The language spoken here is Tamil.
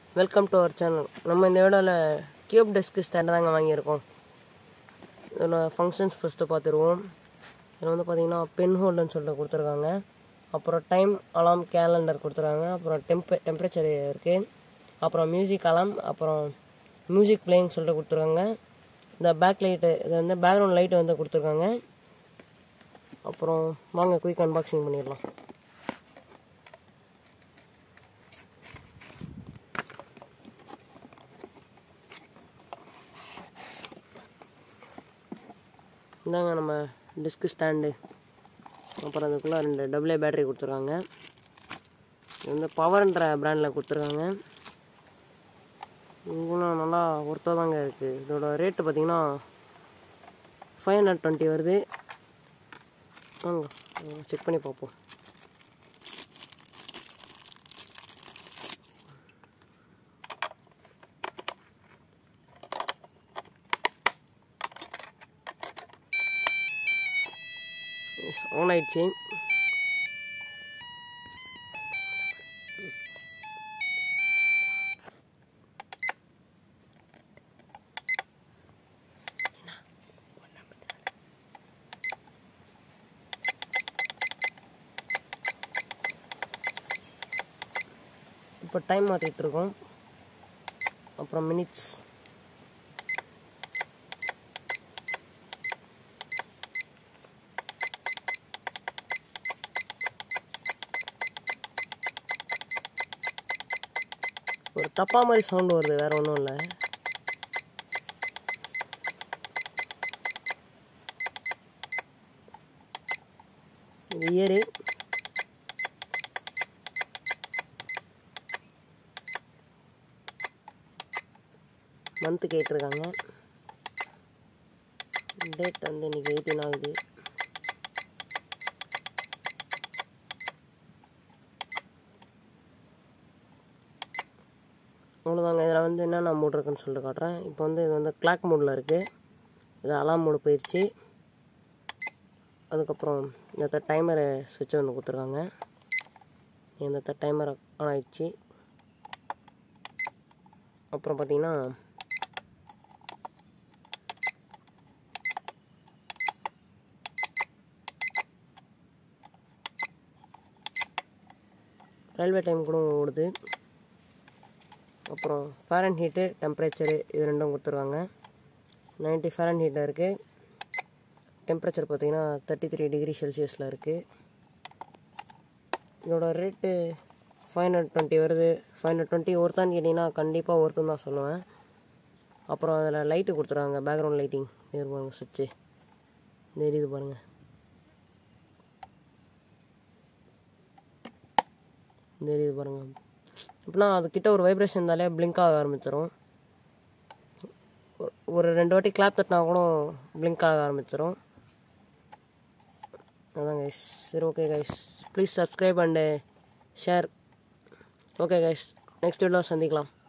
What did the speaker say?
வெல்கம் டு அவர் சேனல் நம்ம இந்த வீடியோவில் கியூப் டெஸ்க் ஸ்டாண்ட் தாங்க வாங்கியிருக்கோம் இதில் ஃபங்க்ஷன்ஸ் ஃபஸ்ட்டு பார்த்துருவோம் இதில் வந்து பார்த்தீங்கன்னா பென் ஹோல்டுன்னு சொல்லிட்டு கொடுத்துருக்காங்க அப்புறம் டைம் அலாம் கேலண்டர் கொடுத்துருக்காங்க அப்புறம் டெம்பே டெம்பரேச்சர் இருக்குது அப்புறம் மியூசிக் அலாம் அப்புறம் மியூசிக் பிளேயிங் சொல்லிட்டு கொடுத்துருக்காங்க இந்த பேக் லைட்டு இது வந்து பேக்ரவுண்ட் லைட்டு வந்து கொடுத்துருக்காங்க அப்புறம் வாங்க குயிக் அன்பாக்சிங் பண்ணிடலாம் இந்தாங்க நம்ம டிஸ்க் ஸ்டாண்டு அப்புறம் அதுக்குள்ளே ரெண்டு டபுள்ஏ பேட்டரி கொடுத்துருக்காங்க இது வந்து பவர்ன்ற பிராண்டில் கொடுத்துருக்காங்க இதுவும் நல்லா ஒர்த்தாக தாங்க இருக்குது இதோட ரேட்டு பார்த்தீங்கன்னா ஃபைவ் ஹண்ட்ரட் டுவெண்ட்டி வருது வாங்க செக் பண்ணி பார்ப்போம் ஆன் ஆயிடுச்சு இப்போ டைம் மாற்றிட்டு இருக்கோம் அப்புறம் மினிட்ஸ் ஒரு தப்பா மாதிரி சவுண்ட் வருது வேற ஒன்றும் இல்லை இது இயரு மந்த்து கேட்டிருக்காங்க டேட் வந்து இன்னைக்கு எயிட்டீன் ஆகுது அவ்வளோதாங்க இதில் வந்து என்னென்ன மூட் இருக்குன்னு சொல்லிட்டு காட்டுறேன் இப்போ வந்து இது வந்து கிளாக் மூடில் இருக்குது இது அலாம் மூடு போயிடுச்சு அதுக்கப்புறம் இந்த டைமரை சுவிட்ச் ஒன்று கொடுத்துருக்காங்க இந்த டைமர் ஆன் ஆயிடுச்சு அப்புறம் பார்த்தீங்கன்னா ரயில்வே டைம் கூட ஓடுது அப்புறம் ஃபேரன் ஹீட்டு டெம்பரேச்சரு இது ரெண்டும் கொடுத்துருவாங்க நைன்ட்டி ஃபேரன் ஹீட்டில் இருக்குது டெம்பரேச்சர் பார்த்தீங்கன்னா தேர்ட்டி த்ரீ டிகிரி செல்சியஸில் இருக்குது இதோட ரேட்டு ஃபைவ் ஹண்ட்ரட் டுவெண்ட்டி வருது ஃபைவ் ஹண்ட்ரட் டுவெண்ட்டி ஒருத்தான்னு கேட்டிங்கன்னா கண்டிப்பாக ஒருத்தன் தான் சொல்லுவேன் அப்புறம் அதில் லைட்டு கொடுத்துருவாங்க பேக்ரவுண்ட் லைட்டிங் இது பாருங்கள் சுவிட்சு இந்த எரியுது பாருங்கள் இந்த எரியுது பாருங்கள் இப்போனா அதுக்கிட்ட ஒரு வைப்ரேஷன் இருந்தாலே பிளிங்க் ஆக ஆரம்பிச்சிடும் ஒரு ரெண்டு வாட்டி கிளாப் தட்டினா கூட பிளிங்க் ஆக ஆரம்பிச்சிடும் அதான் கைஸ் சரி okay guys please subscribe and share okay guys next video சந்திக்கலாம்